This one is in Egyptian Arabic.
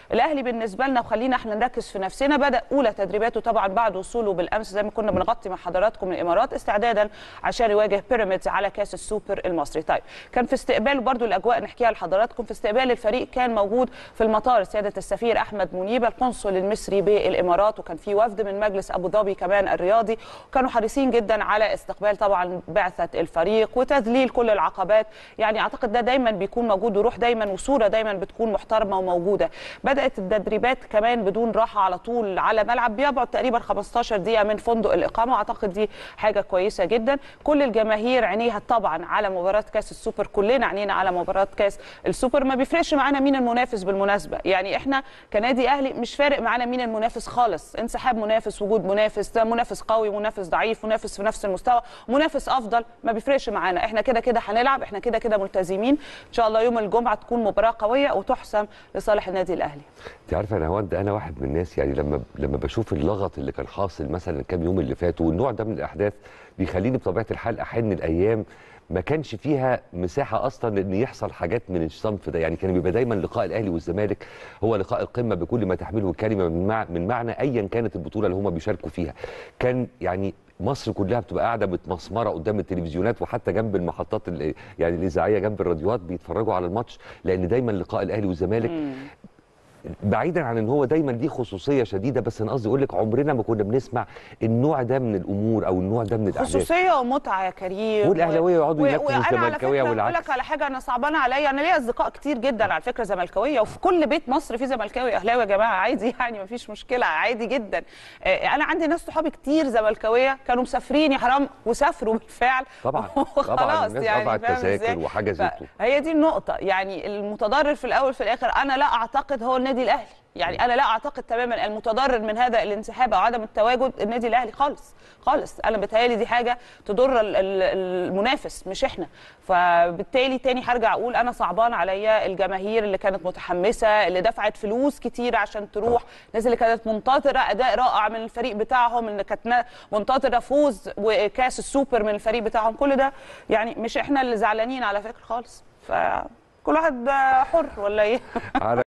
الاهلي بالنسبه لنا وخلينا احنا نركز في نفسنا بدا اولى تدريباته طبعا بعد وصوله بالامس زي ما كنا بنغطي مع حضراتكم من الامارات استعدادا عشان يواجه بيراميدز على كاس السوبر المصري طيب كان في استقباله برضو الاجواء نحكيها لحضراتكم في استقبال الفريق كان موجود في المطار سياده السفير احمد منيب القنصل المصري بالامارات وكان في وفد من مجلس ابو ظبي كمان الرياضي وكانوا حريصين جدا على استقبال طبعا بعثه الفريق وتذليل كل العقبات يعني اعتقد ده دايما بيكون موجود وروح دايما وصوره دايما بتكون محترمه وموجوده بدات التدريبات كمان بدون راحه على طول على ملعب بيبعد تقريبا 15 دقيقه من فندق الاقامه اعتقد دي حاجه كويسه جدا كل الجماهير عينيها طبعا على مباراه كاس السوبر كلنا عينينا على مباراه كاس السوبر ما بيفرقش معانا مين المنافس بالمناسبه يعني احنا كنادي اهلي مش فارق معانا مين المنافس خالص انسحاب منافس وجود منافس ده منافس قوي منافس ضعيف منافس في نفس المستوى منافس افضل ما بيفرقش معانا احنا كده كده هنلعب احنا كده كده ملتزمين ان شاء الله يوم الجمعه تكون مباراه قويه وتحسم لصالح النادي الاهلي انت عارفه انا هوند انا واحد من الناس يعني لما لما بشوف اللغط اللي كان حاصل مثلا الكام يوم اللي فاتوا والنوع ده من الاحداث بيخليني بطبيعه الحال احن الايام ما كانش فيها مساحه اصلا ان يحصل حاجات من الصنف ده يعني كان بيبقى دايما لقاء الاهلي والزمالك هو لقاء القمه بكل ما تحمله الكلمه من, مع من معنى ايا كانت البطوله اللي هم بيشاركوا فيها كان يعني مصر كلها بتبقى قاعده متمسمره قدام التلفزيونات وحتى جنب المحطات اللي يعني الاذاعيه جنب الراديوات بيتفرجوا على الماتش لان دايما لقاء الاهلي والزمالك بعيدا عن ان هو دايما ليه خصوصيه شديده بس انا قصدي اقول لك عمرنا ما كنا بنسمع النوع ده من الامور او النوع ده من الاحداث خصوصيه ومتعه يا كريم والاهلاويه يقعدوا ينكروا وانا على الزملكاويه فكره اقول والعكس لك على حاجه انا صعبانه عليا انا ليا اصدقاء كتير جدا على فكره زملكاويه وفي كل بيت مصر في زملكاوي اهلاوي يا جماعه عادي يعني ما فيش مشكله عادي جدا آه، انا عندي ناس صحابي كتير زملكاويه كانوا مسافرين يا حرام وسافروا بالفعل طبعا طبعا وخلاص الناس يعني قطعت فاهم تذاكر إزاي؟ وحجزته هي دي النقطة يعني المتضرر في الأول في الآخر أنا لا أعتقد هو النادي الأهلي يعني أنا لا أعتقد تماما المتضرر من هذا الانسحاب أو عدم التواجد النادي الأهلي خالص خالص أنا بتهيألي دي حاجة تضر ال- ال- المنافس مش إحنا فبالتالي تاني هرجع أقول أنا صعبان عليا الجماهير اللي كانت متحمسة اللي دفعت فلوس كتير عشان تروح الناس اللي كانت منتظرة أداء رائع من الفريق بتاعهم اللي كانت نا- منتظرة فوز وكاس السوبر من الفريق بتاعهم كل ده يعني مش إحنا اللي زعلانين على فكرة خالص فكل واحد حر ولا إيه على